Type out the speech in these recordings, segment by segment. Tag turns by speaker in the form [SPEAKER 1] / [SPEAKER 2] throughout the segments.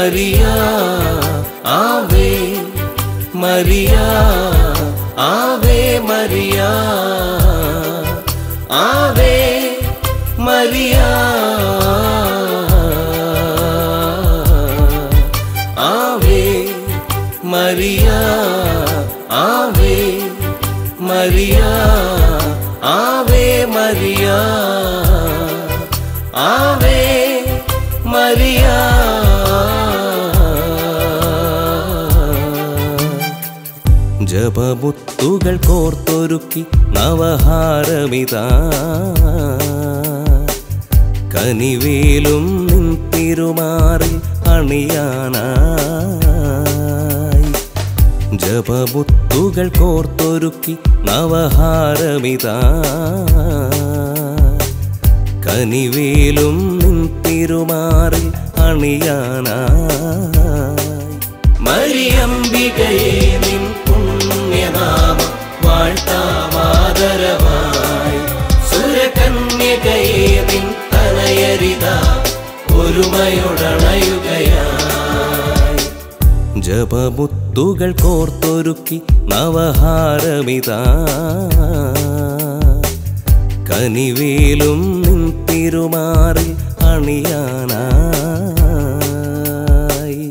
[SPEAKER 1] Maria ആവേ മരിയ ആവേ മരിയ ആവേ മരിയ ആവേ മരിയ ആവേ മരിയ ആവേ മരിയ ആവേ മരിയ ജപമുത്തുകൾ കോർത്തൊരുക്കി നവഹാരമിതാ കനിവേലും നിൻ തിരുമാറിൽ അണിയാനായി ജപമുത്തുകൾ കോർത്തൊരുക്കി നവഹാരമിതാ കനിവേലും നിൻ തിരുമാറിൽ അണിയാനായി മരിയംബികയെ നിൻ പുണ്യനാമം വാഴ്ത്താമാതരമായി സുരകന്യകയെ നിൻ തനയരിത ഒരുമയൊടണയുകയായി ജപമുത്തുകൾ കോർത്തൊരുക്കി നവഹാരമിതാ കനിവേലും നിൻ തിരുമാറിൽ അണിയാനായി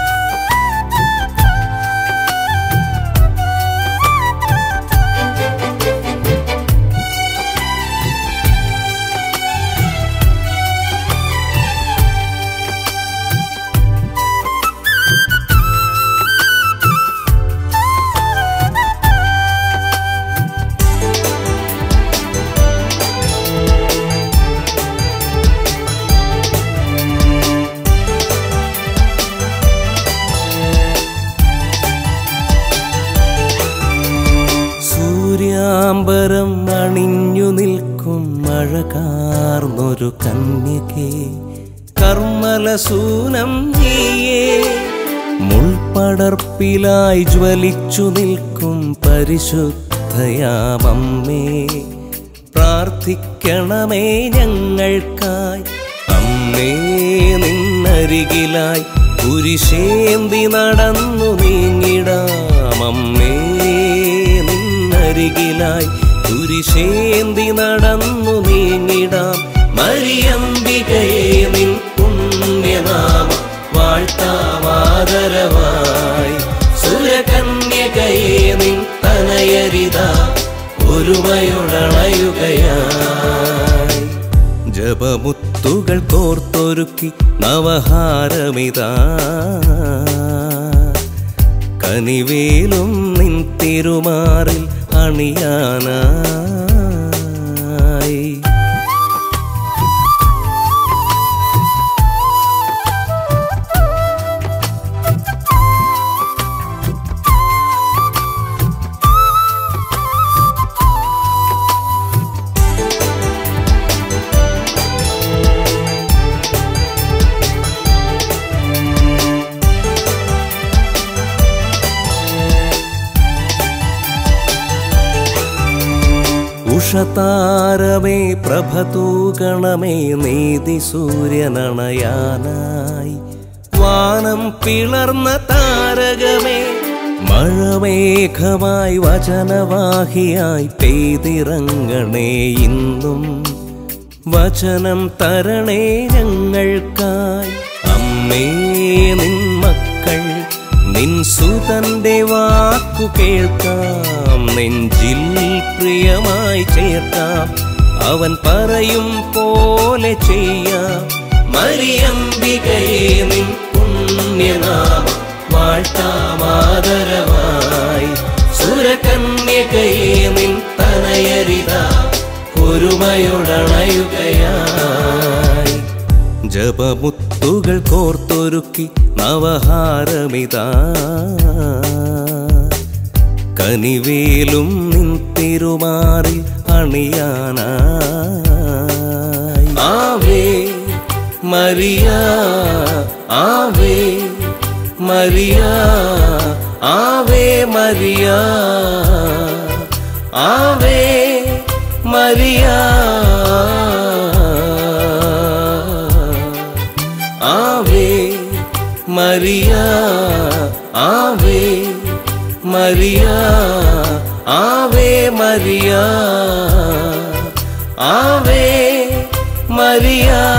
[SPEAKER 1] സൂര്യാംബരം അണിഞ്ഞു നിൽക്കും മഴകാർന്നൊരു കന്യകേ കർമ്മലസൂനം നീയേ മുൾപടർപ്പിലായി ജ്വലിച്ചു നിൽക്കും പരിശുദ്ധയാമമ്മേ പ്രാർത്ഥിക്കണമേ ഞങ്ങൾക്കായി അമ്മേ നിന്നരികിലായി കുരിശേന്തി നടന്നു നീങ്ങിടാം അമ്മേ നിന്നരികിലായി കുരിശേന്തി നടന്നു നീങ്ങിടാം മരിയംബികയെ നിൻ പുണ്യനാമം വാഴ്ത്താമാതരവായി സുരകന്യകയെ നിൻ തനയരിത ഒരുമയുടണയുകയായി ജപമുത്തുകൾ കോർത്തൊരുക്കി നവഹാരമിതാ കനിവേലും നിൻ തിരുമാറിൽ അണിയാനായി ഉഷതാരമേ പ്രഭതൂകണമേ നീതി സൂര്യനണയാനായി വാനം പിളർന്ന താരകമേ മഴമേഘമായി വചനവാഹിയായി പെയ്തിറങ്ങണേ ഇന്നും വചനം തരണേ ഞങ്ങൾക്കായി അമ്മേ നിൻ മക്കൾ നിൻ സുതന്റെ വാക്കു കേൾക്കാം നെഞ്ചിൽ പ്രിയമായി ചേർക്കാം അവൻ പറയും പോലെ ചെയ്യാം മരിയംബികയെ നിൻ പുണ്യനാമം വാഴ്ത്താമാതരമായി സുരകന്യകയെ നിൻ തനയരിത ഒരുമയുടണയുകയായി ജപമുത്തുകൾ കോർത്തൊരുക്കി നവഹാരമിതാ കനിവേലും നിൻ തിരുമാറിൽ അണിയാനായി ആവേ മരിയ ആവേ മരിയ ആവേ മരിയ ആവേ മരിയ ആവേ മരിയ ആവേ മരിയ ആവേ മരിയ ആവേ മരിയ